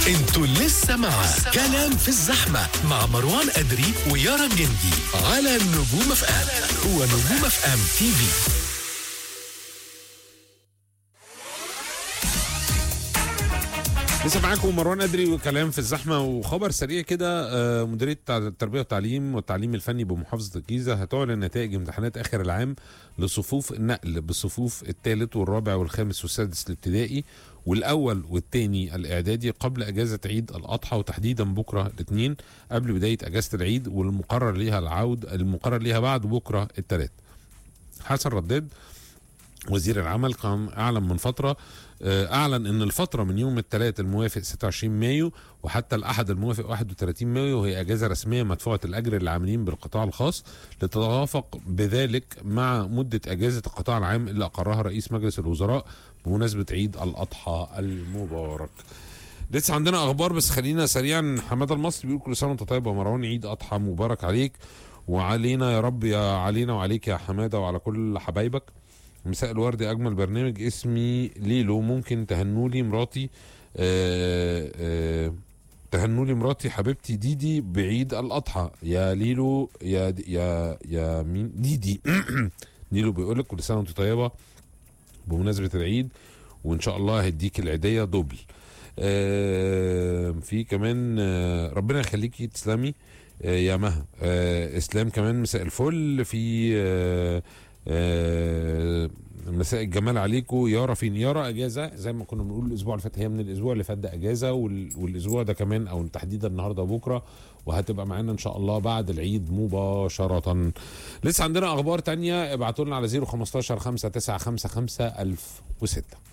انتوا لسه مع كلام في الزحمة مع مروان أدري ويارا جندي على نجوم اف ام ونجوم اف ام تي في لسه معاكم مروان ادري وكلام في الزحمه وخبر سريع كده آه، مديريه التربيه والتعليم والتعليم الفني بمحافظه الجيزه هتعلن نتائج امتحانات اخر العام لصفوف النقل بالصفوف الثالث والرابع والخامس والسادس الابتدائي والاول والثاني الاعدادي قبل اجازه عيد الاضحى وتحديدا بكره الاثنين قبل بدايه اجازه العيد والمقرر ليها العود المقرر ليها بعد بكره الثلاث حسن رداد وزير العمل كان اعلن من فتره آه، اعلن ان الفتره من يوم الثلاث الموافق 26 مايو وحتى الاحد الموافق 31 مايو وهي اجازه رسميه مدفوعه الاجر للعاملين بالقطاع الخاص لتتوافق بذلك مع مده اجازه القطاع العام اللي اقرها رئيس مجلس الوزراء بمناسبه عيد الاضحى المبارك. لسه عندنا اخبار بس خلينا سريعا حماده المصري بيقول كل سنه وانت طيب يا مروان عيد اضحى مبارك عليك وعلينا يا رب يا علينا وعليك يا حماده وعلى كل حبايبك مساء الورد يا اجمل برنامج اسمي ليلو ممكن تهنولي مراتي آه آه تهنولي مراتي حبيبتي ديدي بعيد الاضحى يا ليلو يا د- يا يا مين ديدي ليلو بيقول لك كل سنه وانت طيبه بمناسبه العيد وان شاء الله هديك العيديه دبل آه في كمان آه ربنا يخليكي تسلمي آه يا مها آه اسلام كمان مساء الفل في آه آه مساء الجمال عليكم يارا فين يارا اجازه زي ما كنا بنقول الاسبوع اللي فات هي من الاسبوع اللي فات ده اجازه وال- والاسبوع ده كمان او تحديدا النهارده وبكره وهتبقى معانا ان شاء الله بعد العيد مباشره لسه عندنا اخبار تانية ابعتوا لنا على 015 595 1006